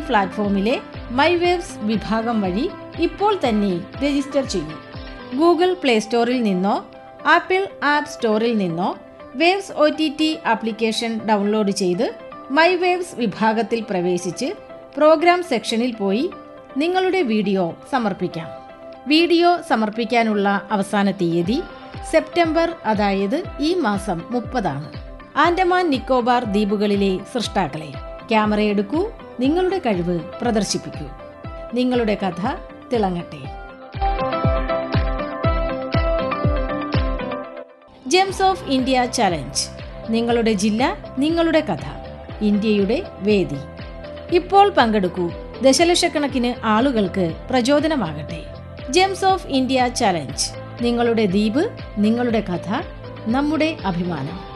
പ്ലാറ്റ്ഫോമിലെ my waves വിഭാഗം വഴി ഇപ്പോൾ തന്നെ രജിസ്റ്റർ ചെയ്യൂ ഗൂഗിൾ പ്ലേ സ്റ്റോറിൽ നിന്നോ ആപ്പിൾ ആപ്പ് സ്റ്റോറിൽ നിന്നോ Waves O T T application download ചെയ്ത് മൈ വേവ്സ് വിഭാഗത്തിൽ പ്രവേശിച്ച് പ്രോഗ്രാം സെക്ഷനിൽ പോയി നിങ്ങളുടെ വീഡിയോ സമർപ്പിക്കാം വീഡിയോ സമർപ്പിക്കാനുള്ള അവസാന തീയതി സെപ്റ്റംബർ അതായത് ഈ മാസം മുപ്പതാണ് ആൻഡമാൻ നിക്കോബാർ ദ്വീപുകളിലെ സൃഷ്ടാക്കളെ ക്യാമറ എടുക്കൂ നിങ്ങളുടെ കഴിവ് പ്രദർശിപ്പിക്കൂ നിങ്ങളുടെ കഥ തിളങ്ങട്ടെ ജെംസ് ഓഫ് ഇന്ത്യ ചലഞ്ച് നിങ്ങളുടെ ജില്ല നിങ്ങളുടെ കഥ ഇന്ത്യയുടെ വേദി ഇപ്പോൾ പങ്കെടുക്കൂ ദശലക്ഷക്കണക്കിന് ആളുകൾക്ക് പ്രചോദനമാകട്ടെ ജെംസ് ഓഫ് ഇന്ത്യ ചലഞ്ച് നിങ്ങളുടെ ദ്വീപ് നിങ്ങളുടെ കഥ നമ്മുടെ അഭിമാനം